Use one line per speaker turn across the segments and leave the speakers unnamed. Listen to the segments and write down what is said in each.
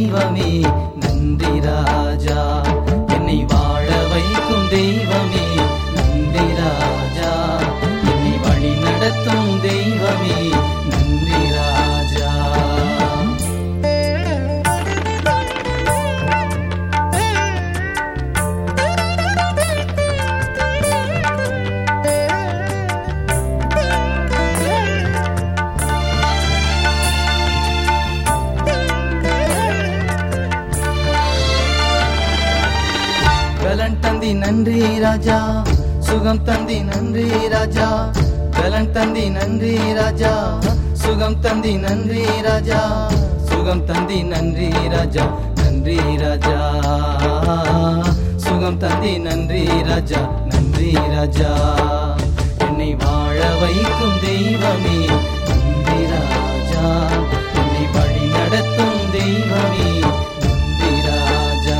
தெய்வமே நன்றி ராஜா என்னை வாழ வைக்கும் தெய்வமே நன்றி ராஜா என்னை வழி நடத்தும் தெய்வமே நன்றி ராஜா பலன் தந்தி நன்றி ராஜா சுகம் தந்தி நன்றி ராஜா பலன் தந்தி நன்றி ராஜா சுகம் தந்தி நன்றி ராஜா சுகம் தந்தி நன்றி ராஜா நன்றி ராஜா சுகம் தந்தி நன்றி ராஜா நன்றி ராஜா என்னை வாழ வைக்கும் தெய்வமே நன்றி ராஜா என்னை வழி நடத்தும் தெய்வமே நன்றி ராஜா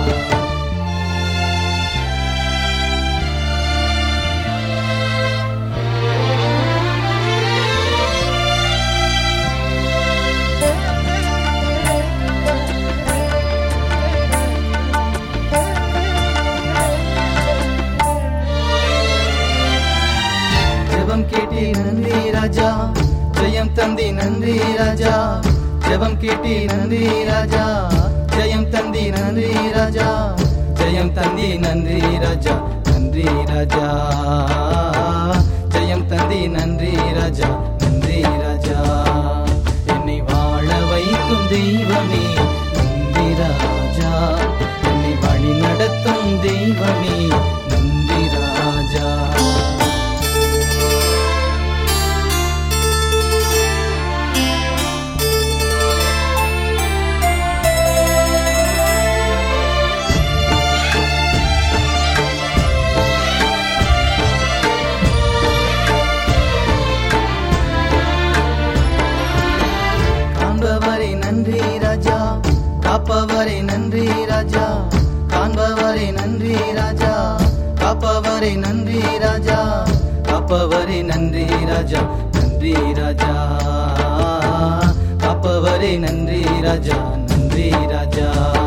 ஜெபம் கேட்டி நன்றி ராஜா ஜெயம் தந்தி நன்றி ராஜா ஜெபம் கேட்டி நன்றி ராஜா ஜெயம் தந்தி நன்றி ராஜா ஜெயம் தந்தி நன்றி ராஜா நன்றி ராஜா ஜெயம் தந்தி நன்றி ராஜா நன்றி ராஜா என்னை வாழ வைக்கும் தெய்வமே நன்றி ராஜா என்னை வழி நடத்தும் தெய்வமே நன்றி ராஜா காண்பவரே நன்றி ராஜா காப்பவரே நன்றி ராஜா காண்பவரே நன்றி ராஜா காப்பவரே நன்றி ராஜா காப்பவரே நன்றி ராஜா நன்றி ராஜா காப்பவரே நன்றி ராஜா நன்றி ராஜா